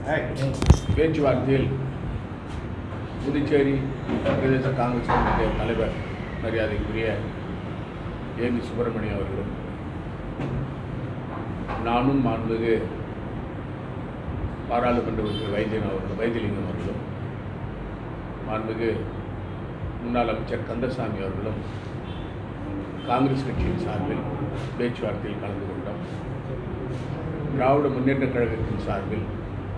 பேச்சுவார்த்தையில் புதுச்சேரி பிரதேச காங்கிரஸ் கமிட்டி தலைவர் மரியாதைக்குரிய ஏபி சுப்பிரமணியம் அவர்களும் நானும் மாண்புமிகு பாராளுமன்ற உறுப்பினர் வைத்தியன் அவர்களும் வைத்தியலிங்கம் அவர்களும் மாண்புமிகு முன்னாள் அமைச்சர் கந்தசாமி அவர்களும் காங்கிரஸ் கட்சியின் சார்பில் பேச்சுவார்த்தையில் கலந்து கொண்டோம் திராவிட முன்னேற்றக் கழகத்தின் சார்பில்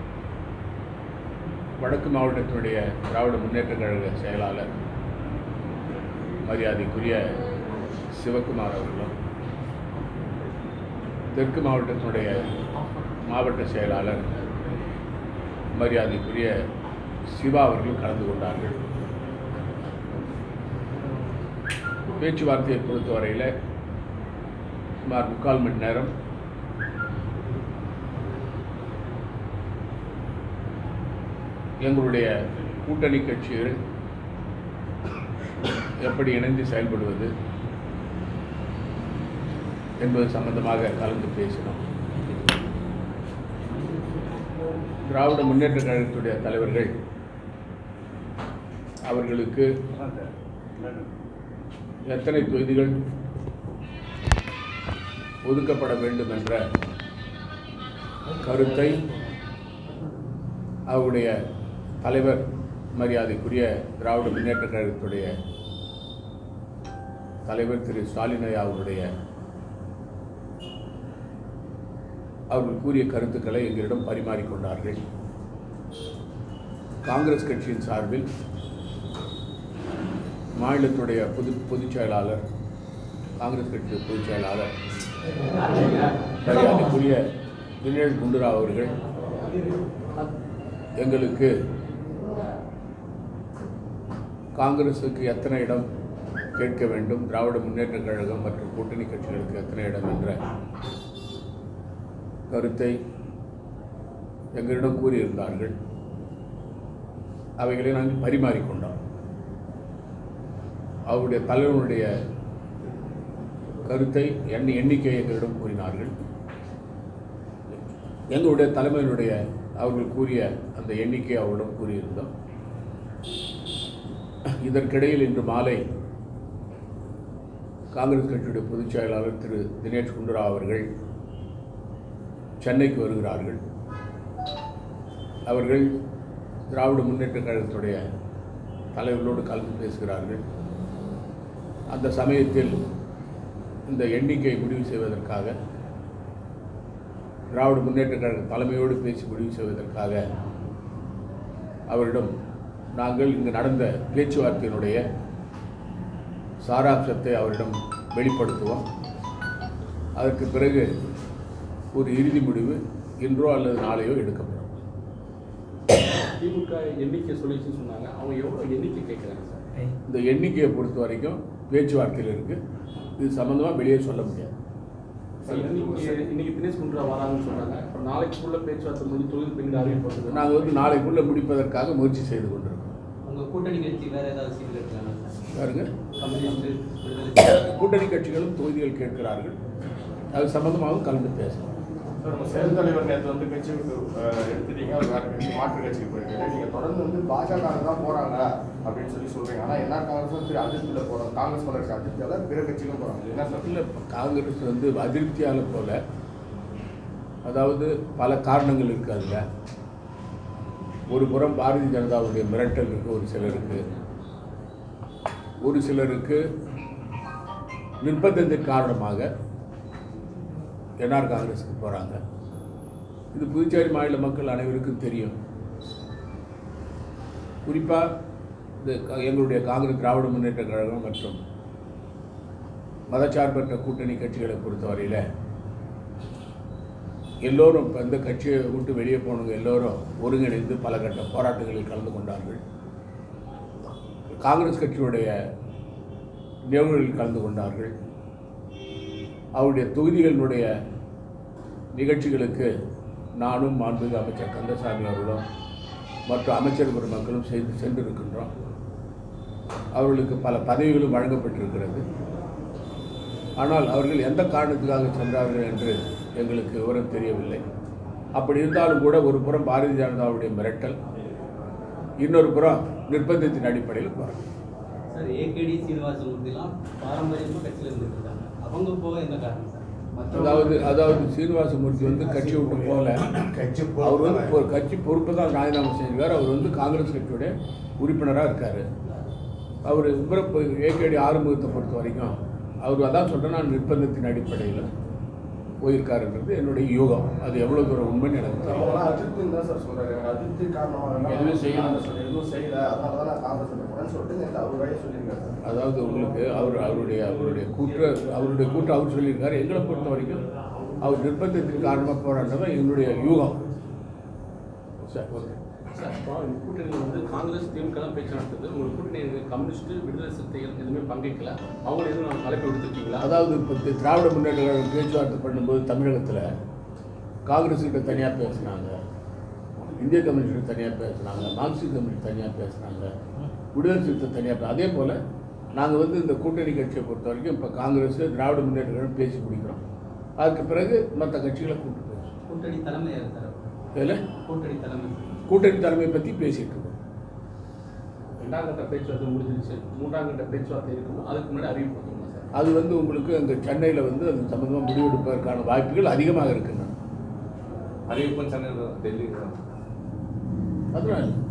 வடக்கு மாவட்டத்தினுடைய திராவிட முன்னேற்றக் கழக செயலாளர் மரியாதைக்குரிய சிவகுமார் அவர்களும் தெற்கு மாவட்டத்தினுடைய மாவட்ட செயலாளர் மரியாதைக்குரிய சிவா அவர்கள் கலந்து கொண்டார்கள் பேச்சுவார்த்தையை பொறுத்தவரையில் சுமார் முக்கால் மணி நேரம் எங்களுடைய கூட்டணி கட்சிகள் எப்படி இணைந்து செயல்படுவது என்பது சம்பந்தமாக கலந்து பேசினோம் திராவிட முன்னேற்ற கழகத்துடைய தலைவர்கள் அவர்களுக்கு எத்தனை தொகுதிகள் ஒதுக்கப்பட வேண்டும் என்ற கருத்தை அவருடைய தலைவர் மரியாதைக்குரிய திராவிட முன்னேற்ற கழகத்துடைய தலைவர் திரு ஸ்டாலின் ஐயா அவருடைய அவர்கள் கூறிய கருத்துக்களை எங்களிடம் பரிமாறிக்கொண்டார்கள் காங்கிரஸ் கட்சியின் சார்பில் மாநிலத்துடைய பொது பொதுச் செயலாளர் காங்கிரஸ் கட்சி பொதுச் செயலாளர் மரியாதைக்குரிய தினேஷ் குண்டுராவ் அவர்கள் எங்களுக்கு காங்கிரஸுக்கு எத்தனை இடம் கேட்க வேண்டும் திராவிட முன்னேற்றக் கழகம் மற்றும் கூட்டணி கட்சிகளுக்கு எத்தனை இடம் என்ற கருத்தை எங்களிடம் கூறியிருந்தார்கள் அவைகளை நாங்கள் பரிமாறிக்கொண்டோம் அவருடைய தலைவனுடைய கருத்தை எண்ணி எண்ணிக்கை எங்களிடம் கூறினார்கள் எங்களுடைய தலைமையினுடைய அவர்கள் கூறிய அந்த எண்ணிக்கை அவரிடம் கூறியிருந்தோம் இதற்கிடையில் இன்று மாலை காங்கிரஸ் கட்சியுடைய பொதுச் செயலாளர் திரு தினேஷ் குண்டுராவ் அவர்கள் சென்னைக்கு வருகிறார்கள் அவர்கள் திராவிட முன்னேற்றக் கழகத்துடைய தலைவர்களோடு கலந்து பேசுகிறார்கள் அந்த சமயத்தில் இந்த எண்ணிக்கை முடிவு செய்வதற்காக திராவிட முன்னேற்றக் கழக தலைமையோடு பேசி முடிவு செய்வதற்காக அவரிடம் நாங்கள் இங்கு நடந்த பேச்சுவார்த்தையினுடைய சாராம்சத்தை அவரிடம் வெளிப்படுத்துவோம் அதற்கு பிறகு ஒரு இறுதி முடிவு இன்றோ அல்லது நாளையோ எடுக்கப்படும் திமுக எண்ணிக்கை சொல்லிச்சுன்னு சொன்னாங்க அவங்க எவ்வளோ எண்ணிக்கை கேட்குறாங்க சார் இந்த எண்ணிக்கையை பொறுத்த வரைக்கும் பேச்சுவார்த்தையில் இருக்குது இது சம்மந்தமாக வெளியே சொல்ல முடியாது சார், இன்னைக்கு இன்னைக்கு தினேஷ் குன்றா வராங்கன்னு சொன்னாங்க அப்புறம் நாளைக்குள்ள பேச்சுவார்த்தை முடிஞ்சு தொழில் பின்னர் அறிவிப்பது நாங்கள் வந்து நாளைக்குள்ளே முடிப்பதற்காக முயற்சி செய்து கொண்டிருக்கோம் உங்க கூட்டணி கட்சி வேற ஏதாவது சீட் இருக்காங்க பாருங்க கம்யூனிஸ்ட் விடுதலை கூட்டணி கட்சிகளும் தொகுதிகள் கேட்கிறார்கள் அது சம்பந்தமாகவும் கலந்து பேசலாம் சார் உங்க செயல் தலைவர் நேற்று வந்து கட்சி விட்டு அஹ், எடுத்துட்டீங்க அவர் வேற கட்சி மாற்று கட்சிக்கு போயிருக்காரு நீங்க தொடர்ந்து வந்து பாஜக தான் போறாங்க அப்படின்னு சொல்லி சொல்றீங்க ஆனா என்ன காங்கிரஸும் திரு அதிருப்தியில போறோம் காங்கிரஸ் வளர்ச்சி அதிருப்தியால பிற கட்சிகளும் போறாங்க இது என்ன சார் இல்லை காங்கிரஸ் வந்து அதிருப்தியால் போல அதாவது பல காரணங்கள் இருக்குது அதில் ஒரு புறம் பாரதிய ஜனதாவுடைய மிரட்டல் இருக்குது ஒரு சிலருக்கு ஒரு சிலருக்கு நிர்பந்தத்தின் காரணமாக என்ஆர் காங்கிரஸுக்கு போகிறாங்க இது புதுச்சேரி மாநில மக்கள் அனைவருக்கும் தெரியும் குறிப்பாக இந்த க- எங்களுடைய காங்கிரஸ் திராவிட முன்னேற்ற கழகம் மற்றும் மதச்சார்பற்ற கூட்டணி கட்சிகளை பொறுத்தவரையில் எல்லோரும் இப்போ இந்த கட்சியை விட்டு வெளியே போனவங்க எல்லோரும் ஒருங்கிணைந்து பல கட்ட போராட்டங்களில் கலந்து கொண்டார்கள் காங்கிரஸ் கட்சியுடைய நிகழ்வுகளில் கலந்து கொண்டார்கள் அவருடைய தொகுதிகளினுடைய நிகழ்ச்சிகளுக்கு நானும் மாண்புமிகு அமைச்சர் கந்தசாமி அவர்களும் மற்றும் அமைச்சர் பெருமக்களும் செய்து சென்றிருக்கின்றோம் அவர்களுக்கு பல பதவிகளும் வழங்கப்பட்டிருக்கிறது ஆனால் அவர்கள் எந்த காரணத்துக்காக சென்றார்கள் என்று எங்களுக்கு விவரம் தெரியவில்லை அப்படி இருந்தாலும் கூட ஒரு புறம் பாரதிய ஜனதாவுடைய மிரட்டல் இன்னொரு புறம் நிர்பந்தத்தின் அடிப்படையில் போகிறாங்க சார் ஏகேடி சீனிவாசமூர்த்திலாம் பாரம்பரியமாக கட்சியில் இருந்துட்டு இருக்காங்க அவங்க போக என்ன காரணம் சார் அதாவது அதாவது சீனிவாசமூர்த்தி வந்து கட்சி விட்டு போகல கட்சி அவர் வந்து ஒரு கட்சி பொறுப்பு தான் ராஜினாமா செஞ்சிருக்கார் அவர் வந்து காங்கிரஸ் கட்சியோட உறுப்பினராக இருக்கார் அவர் இப்போ ஏகேடி ஆறுமுகத்தை பொறுத்த வரைக்கும் அவர் அதான் சொல்கிறேன் நான் நிர்பந்தத்தின் அடிப்படையில் போயிருக்காருன்றது என்னுடைய யூகம் அது எவ்வளோ தூரம் உண்மைன்னு எனக்கு தெரியல அவங்களாம் அதிருப்தின்னு தான் சார் சொல்றாரு எனக்கு அதிருப்தி காரணமாக எதுவும் செய்யல. நான் சொல்லி எதுவும் செய்யல அதனால தான் நான் காங்கிரஸ் போறேன்னு சொல்லிட்டு நேத்து அவர் வழியே சொல்லியிருக்காரு சார் அதாவது உங்களுக்கு அவர் அவருடைய அவருடைய கூற்று அவருடைய கூற்று அவர் சொல்லியிருக்காரு எங்களை பொறுத்த வரைக்கும் அவர் நிர்பந்தத்தின் காரணமாக போராடுறது என்னுடைய யூகம் சரி ஓகே சார் இப்போ இந்த கூட்டணியில் வந்து காங்கிரஸ் திமுக தான் பேச்சு நடத்துது உங்கள் கூட்டணி கம்யூனிஸ்ட் விடுதலை சிறுத்தைகள் எதுவுமே பங்கேற்கல அவங்க எதுவும் நான் அழைப்பு விடுத்துருக்கீங்களா அதாவது இப்போ தி- திராவிட முன்னேற்ற கழகம் பேச்சுவார்த்தை பண்ணும்போது தமிழகத்தில் காங்கிரஸ் கிட்ட தனியாக பேசினாங்க இந்திய கம்யூனிஸ்ட் தனியாக பேசினாங்க மார்க்சிஸ்ட் கம்யூனிஸ்ட் தனியாக பேசினாங்க விடுதலை சிறுத்தை தனியாக அதே போல் நாங்கள் வந்து இந்த கூட்டணி கட்சியை பொறுத்த வரைக்கும் இப்போ காங்கிரஸ் திராவிட முன்னேற்ற கழகம் பேசி முடிக்கிறோம் அதுக்கு பிறகு மற்ற கட்சிகளை கூப்பிட்டு பேசுவோம் கூட்டணி தலைமை யார் சார் இதில் கூட்டணி தலைமை கூட்டணி தலைமையை பற்றி பேசிகிட்டு இருக்கோம் ரெண்டாம் கட்ட பேச்சுவார்த்தை முடிஞ்சிருச்சு மூன்றாம் கட்ட பேச்சுவார்த்தை இருக்கும் அதுக்கு முன்னாடி அறிவிப்பு பண்ணுமா சார் அது வந்து உங்களுக்கு அங்கே சென்னையில் வந்து அது சம்மந்தமாக முடிவெடுப்பதற்கான வாய்ப்புகள் அதிகமாக இருக்குன்னு அறிவிப்பும் சென்னையில் டெல்லி அதனால